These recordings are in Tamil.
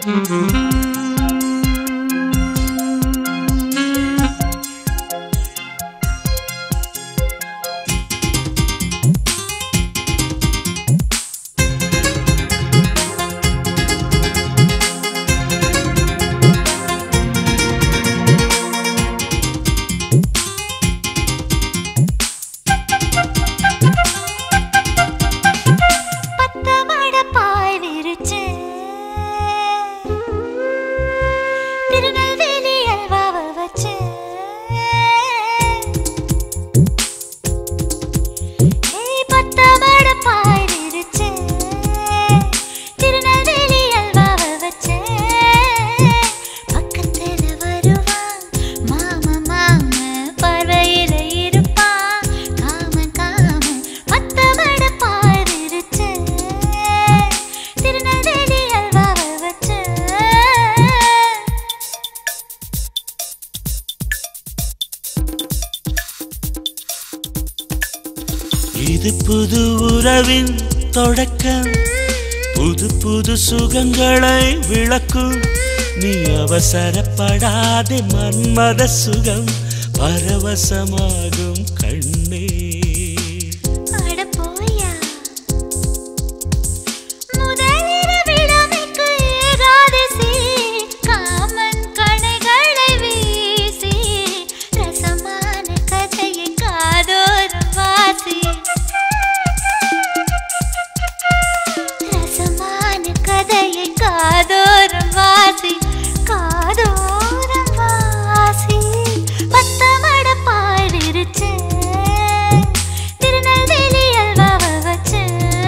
பத்த மட பாய் விரிச்சு திருநெல்வேலி அல்வாவ வச்சு ஏய், பத்த மட பாய் விரிச்சு திருநெல்வேலி அல்வாவ வச்சு பக்கத்துல வருவான் மாமா மாமா பார்வையில இருப்பான் காம காம பத்த மட பாய் விரிச்சு திருநெல்வேலி அல்வாவ வச்சு இது புது உறவின் தொடக்கம் புது புது சுகங்களை விளக்கும் நீ அவசரப்படாதே மன்மத சுகம் பரவசமாகும் கண்ணே அட போயா முதலிரவிழமைக்கு ஏகாதசி காமன் கணைகளை வீசி ரசமான கதையை காதோறும் வாசி ரசமான கதையை காதோறும் வாசி காதோறும் வாசி பத்தமட பாடிருச்சு திருநெல்வேலி அல்வாவை வச்சு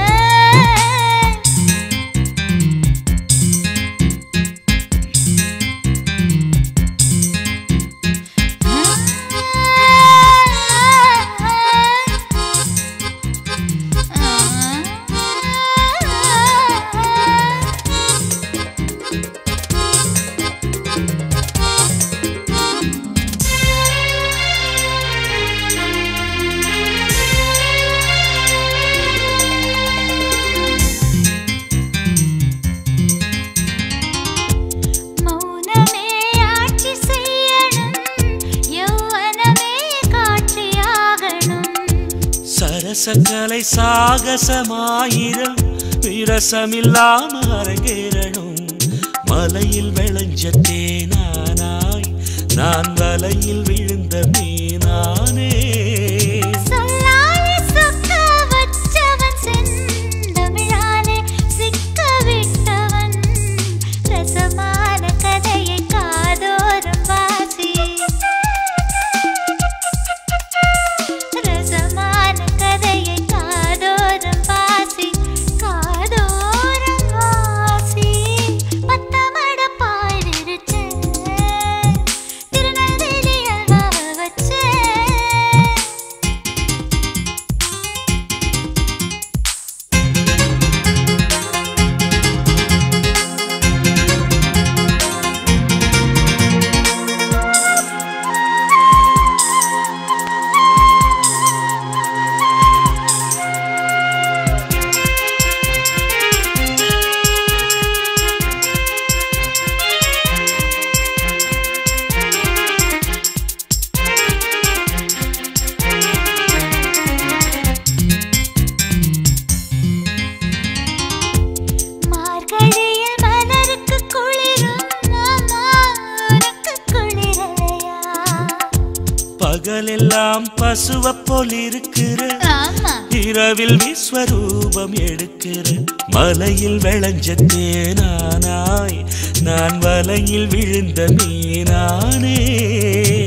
மௌனமே ஆட்சி செய்யணும் யௌவனமே காட்சியாகணும் சரசக்கலை சாகசமாயிரம் விரசமில்லாம அரங்கேறணும் மலையில் விளைஞ்ச தேனானாய் நான் வலையில் விழுந்த மீனானே சொல்லாலே சொக்க வச்சவன் செந்தமிழாலே சிக்க விட்டவன் ரசமான கதையை காதோறும் வாசி ரசமான கதையை காதோறும் வாசி காதோறும் வாசி பத்தமட பாய் விரிச்சு திருநெல்வேலி அல்வாவை வச்சு மார்கழியில் மலருக்கு குளிரும் மாமா உனக்கு குளிரலையா பகலெல்லாம் பசுவ போல் இருக்கிற ஆமா இரவில் விஸ்வரூபம் எடுக்கிற மலையில் விளைஞ்ச தேனானாய் நான் வலையில் விழுந்த மீனானே